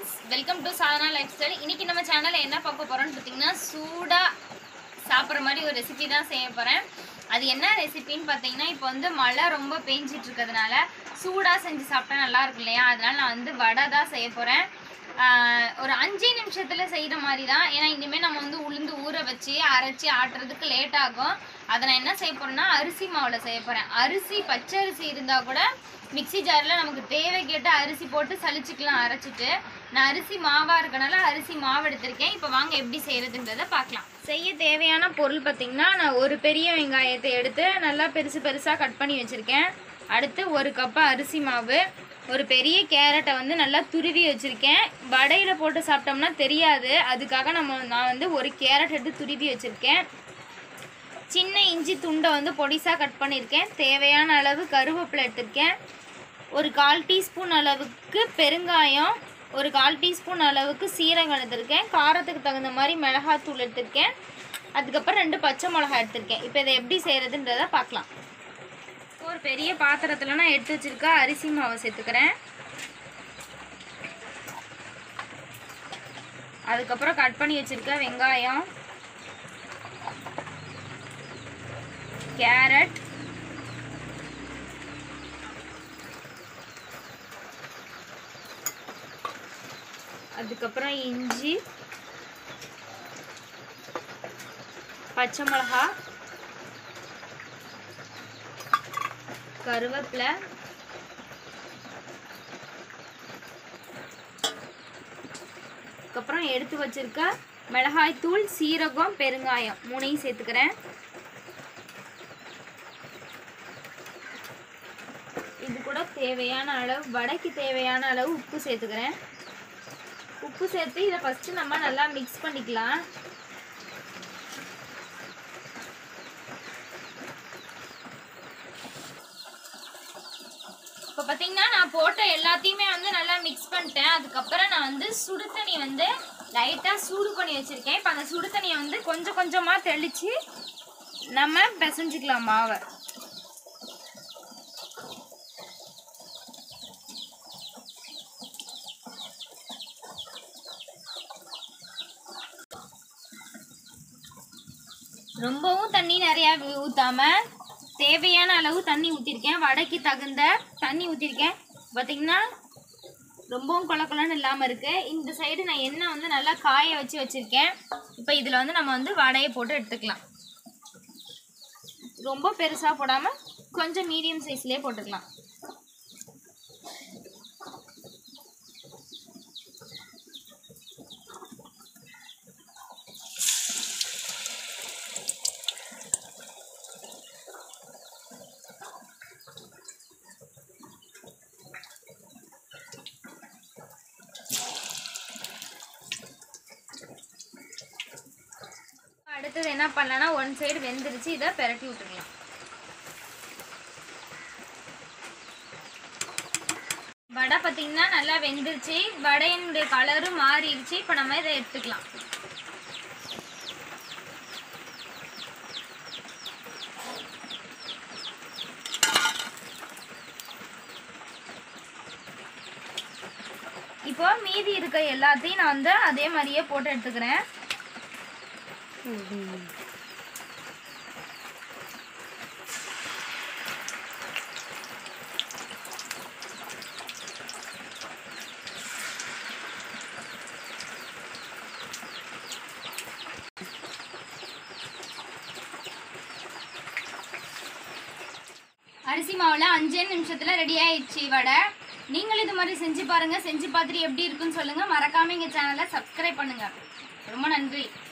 friends welcome to Sadhana lifestyle இன்னைக்கு நம்ம சேனலில் என்ன பார்க்க போகிறோம்னு பார்த்தீங்கன்னா சூடாக சாப்பிட்ற மாதிரி ஒரு ரெசிபி தான் செய்ய போகிறேன் அது என்ன ரெசிபின்னு பார்த்தீங்கன்னா இப்போ வந்து மழை ரொம்ப பேஞ்சிட்டு இருக்கிறதுனால சூடாக செஞ்சு சாப்பிட்டா நல்லா இருக்கும் இல்லையா அதனால நான் வந்து வடை தான் செய்ய போகிறேன் ஒரு அஞ்சு நிமிஷத்தில் செய்கிற மாதிரி தான் ஏன்னா இனிமேல் நம்ம வந்து உளுந்து ஊற வச்சு அரைச்சி ஆட்டுறதுக்கு லேட் ஆகும் அதை நான் என்ன செய்ய போகிறேன்னா அரிசி மாவில் செய்ய போகிறேன் அரிசி பச்சை அரிசி இருந்தால் கூட மிக்ஸி ஜாரில் நமக்கு தேவை கேட்டு அரிசி போட்டு சலிச்சுக்கலாம் அரைச்சிட்டு நான் அரிசி மாவாக இருக்கனால அரிசி மாவு எடுத்திருக்கேன் இப்போ வாங்க எப்படி செய்கிறதுன்றதை பார்க்கலாம் செய்ய தேவையான பொருள் பார்த்திங்கன்னா நான் ஒரு பெரிய வெங்காயத்தை எடுத்து நல்லா பெருசு பெருசாக கட் பண்ணி வச்சுருக்கேன் அடுத்து ஒரு கப்பு அரிசி மாவு ஒரு பெரிய கேரட்டை வந்து நல்லா துருவி வச்சுருக்கேன் வடையில் போட்டு சாப்பிட்டோம்னா தெரியாது அதுக்காக நம்ம நான் வந்து ஒரு கேரட் எடுத்து துருவி வச்சுருக்கேன் சின்ன இஞ்சி துண்டை வந்து பொடிசாக கட் பண்ணியிருக்கேன் தேவையான அளவு கருவேப்பிலை எடுத்திருக்கேன் ஒரு கால் டீஸ்பூன் அளவுக்கு பெருங்காயம் ஒரு கால் டீஸ்பூன் அளவுக்கு சீரகம் எடுத்திருக்கேன் காரத்துக்கு தகுந்த மாதிரி மிளகாத்தூள் எடுத்திருக்கேன் அதுக்கப்புறம் ரெண்டு பச்சை மிளகாய் எடுத்திருக்கேன் இப்போ இதை எப்படி செய்கிறதுன்றதை பார்க்கலாம் ஒரு பெரிய பாத்திரத்தில் நான் எடுத்து வச்சிருக்க அரிசி மாவை சேர்த்துக்கிறேன் அதுக்கப்புறம் கட் பண்ணி வச்சிருக்க வெங்காயம் கேரட் அதுக்கப்புறம் இஞ்சி பச்சை மிளகா கருவேப்பிலை அதுக்கப்புறம் எடுத்து வச்சிருக்க மிளகாய் தூள் சீரகம் பெருங்காயம் மூணையும் சேர்த்துக்கிறேன் இது கூட தேவையான அளவு வடைக்கு தேவையான அளவு உப்பு சேர்த்துக்கிறேன் உப்பு சேர்த்து இதை ஃபஸ்ட்டு நம்ம நல்லா மிக்ஸ் பண்ணிக்கலாம் இப்போ பார்த்தீங்கன்னா நான் போட்ட எல்லாத்தையுமே வந்து நல்லா மிக்ஸ் பண்ணிட்டேன் அதுக்கப்புறம் நான் வந்து சுடு தண்ணி வந்து லைட்டாக சூடு பண்ணி வச்சுருக்கேன் இப்போ அந்த சுடு தண்ணியை வந்து கொஞ்சம் கொஞ்சமாக தெளித்து நம்ம பிசைஞ்சிக்கலாம் மாவை ரொம்பவும் தண்ணி நிறையா ஊற்றாம தேவையான அளவு தண்ணி ஊற்றிருக்கேன் வடைக்கு தகுந்த தண்ணி ஊற்றிருக்கேன் பார்த்தீங்கன்னா ரொம்பவும் கொல கொலன்னு இல்லாமல் இருக்குது இந்த சைடு நான் எண்ணெய் வந்து நல்லா காய வச்சு வச்சுருக்கேன் இப்போ இதில் வந்து நம்ம வந்து வடையை போட்டு எடுத்துக்கலாம் ரொம்ப பெருசாக போடாமல் கொஞ்சம் மீடியம் சைஸ்லேயே போட்டுக்கலாம் அடுத்தது என்ன பண்ணலாம்னா ஒன் சைடு வெந்துருச்சு இதை பெரட்டி விட்டுக்கலாம் வடை பார்த்தீங்கன்னா நல்லா வெந்துருச்சு வடையினுடைய கலரும் மாறிடுச்சு இப்போ நம்ம இதை எடுத்துக்கலாம் இப்போ மீதி இருக்க எல்லாத்தையும் நான் வந்து அதே மாதிரியே போட்டு எடுத்துக்கிறேன் அரிசி மாவில் அஞ்சே நிமிஷத்தில் ரெடி ஆயிடுச்சு வடை நீங்களும் இது மாதிரி செஞ்சு பாருங்கள் செஞ்சு பார்த்துட்டு எப்படி இருக்குன்னு சொல்லுங்கள் மறக்காமல் எங்கள் சேனலை சப்ஸ்கிரைப் பண்ணுங்கள் ரொம்ப நன்றி